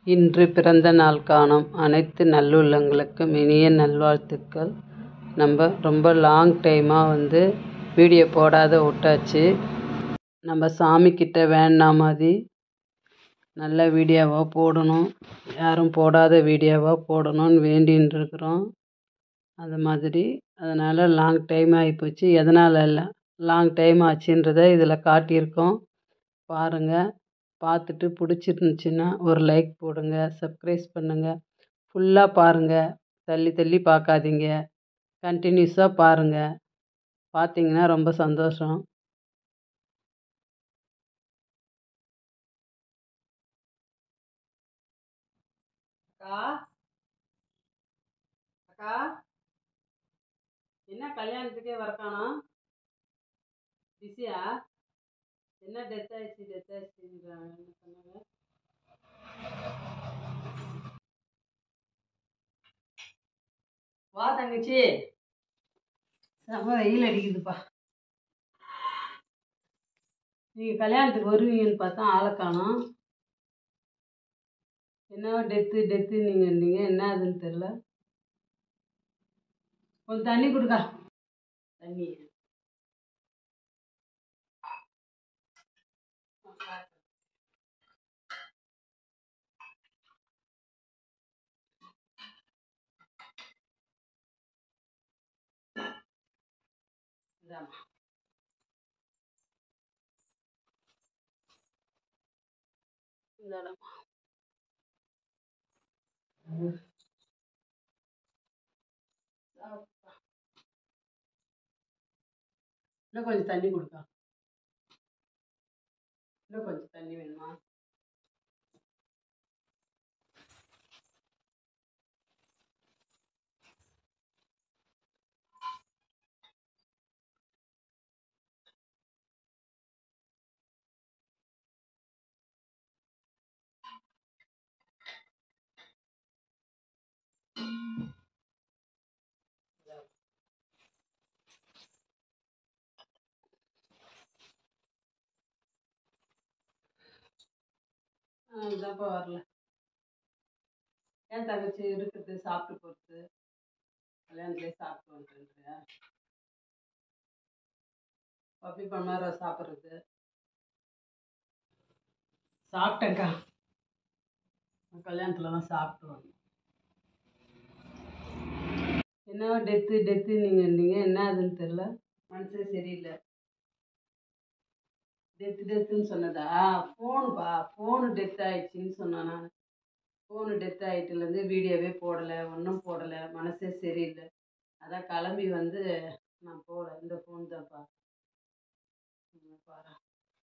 இன்று பிறந்த நாள் காணும் அனைத்து நல்லுள்ளங்களுக்கும் இனிய நல்வாழ்த்துக்கள் நம்ம ரொம்ப லாங் டைமாக வந்து வீடியோ போடாத விட்டாச்சு நம்ம சாமிக்கிட்ட வேண்டின மாதிரி நல்ல வீடியோவாக போடணும் யாரும் போடாத வீடியோவாக போடணும்னு வேண்டின்னு இருக்கிறோம் அது மாதிரி அதனால் லாங் டைம் ஆகிப்போச்சு எதனால் இல்லை லாங் டைம் ஆச்சுன்றதை இதில் காட்டியிருக்கோம் பாருங்கள் பார்த்துட்டு பிடிச்சிருந்துச்சின்னா ஒரு லைக் போடுங்க சப்ஸ்கிரைப் பண்ணுங்கள் ஃபுல்லாக பாருங்கள் தள்ளி தள்ளி பார்க்காதீங்க கண்டினியூஸாக பாருங்கள் பார்த்தீங்கன்னா ரொம்ப சந்தோஷம் அக்கா அக்கா என்ன கல்யாணத்துக்கே வரக்கானோம் பிஸியா என்ன டெத் ஆயிடுச்சு டெத் ஆயிடுச்சுன்றாங்க என்ன சொன்னாங்க வா தங்கச்சி செம்ம வெயில் அடிக்குதுப்பா நீங்கள் கல்யாணத்துக்கு வருவீங்கன்னு பார்த்தா ஆளை காணோம் என்னவோ டெத்து டெத்து நீங்கள் இருந்தீங்க என்ன ஆகுதுன்னு தெரில கொஞ்சம் தண்ணி கொடுக்கா தண்ணி இதாம்மா இந்தாடம்மா சாப்பிட்டா. இன்னும் கொஞ்சம் தண்ணி கொடுக்கா இன்னும் கொஞ்சம் தண்ணி வேணுமா ஆ இதாப்பா வரல ஏன் தங்கச்சி இருக்குது சாப்பிட்டு போகிறது கல்யாணத்துலேயே சாப்பிட்டு வந்துட்டுன்றியா பப்பி பண்ணார சாப்பிட்றது சாப்பிட்டேன்க்கா கல்யாணத்துலலாம் சாப்பிட்டு வந்தேன் என்ன டெத்து டெத்து நீங்கள் இருந்தீங்க என்ன ஆகுதுன்னு தெரில மனசே சரியில்லை டெத்து டெத்துன்னு சொன்னதா ஃபோனுப்பா ஃபோனு டெத் ஆயிடுச்சின்னு சொன்னேன் நான் ஃபோனு டெத் ஆகிட்டுலேருந்து வீடியோவே போடலை ஒன்றும் போடலை மனசே சரியில்லை அதான் கிளம்பி வந்து நான் போகல இந்த ஃபோன் தான்ப்பா பாரு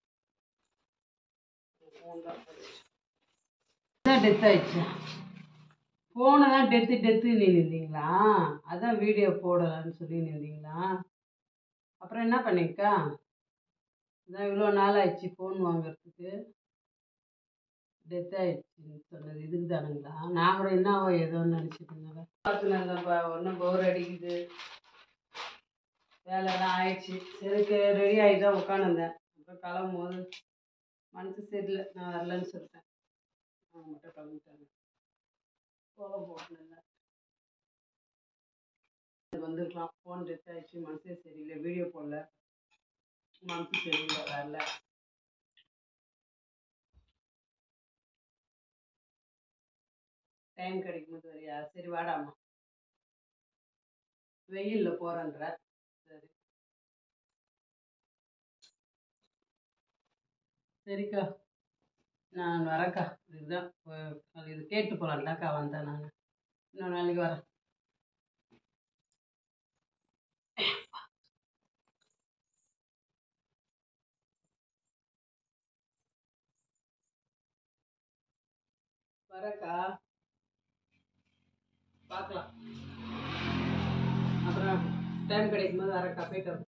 ஃபோன் தான் டெத் ஆயிடுச்சா ஃபோனை தான் டெத்து டெத்து நின்றுந்தீங்களா அதான் வீடியோ போடலைன்னு சொல்லி நின்றீங்களா அப்புறம் என்ன பண்ணிக்கா இதான் இவ்வளோ நாள் ஆயிடுச்சு ஃபோன் வாங்குறதுக்கு டெத் ஆயிடுச்சுன்னு சொன்னது இதுக்கு தானுங்களா நான் கூட என்னவோ ஏதோன்னு நினச்சிட்டு இருந்தேன் பார்த்துனப்பா ஒன்றும் போர் அடிக்குது வேலைலாம் ஆயிடுச்சு சரிக்கு ரெடி ஆகி தான் உட்காந்துருந்தேன் அப்புறம் கிளம்பும் போது மனசு சரியில்லை நான் வரலன்னு சொல்லிட்டேன் அவங்க மட்டும் கிளம்பிட்டாங்க கோலம் போட்டுனேன் வந்துருக்கலாம் ஃபோன் டெத் ஆயிடுச்சு மனசே சரியில்லை வீடியோ போடல மனசு சரியில்லை வரல டைம் கிடைக்கும் போது வரியா சரி வாடாம்மா வெயிலில் போகிறேன்ற சரி சரிக்கா நான் வரேன்க்கா இதுதான் அது இது கேட்டு போகலான்டாக்கா வந்தேன் நான் இன்னொரு நாளைக்கு வரேன் வரக்கா பார்க்கலாம் அப்புறம் டைம் கிடைக்கும் போது வரக்கா போயிட்டு வரேன்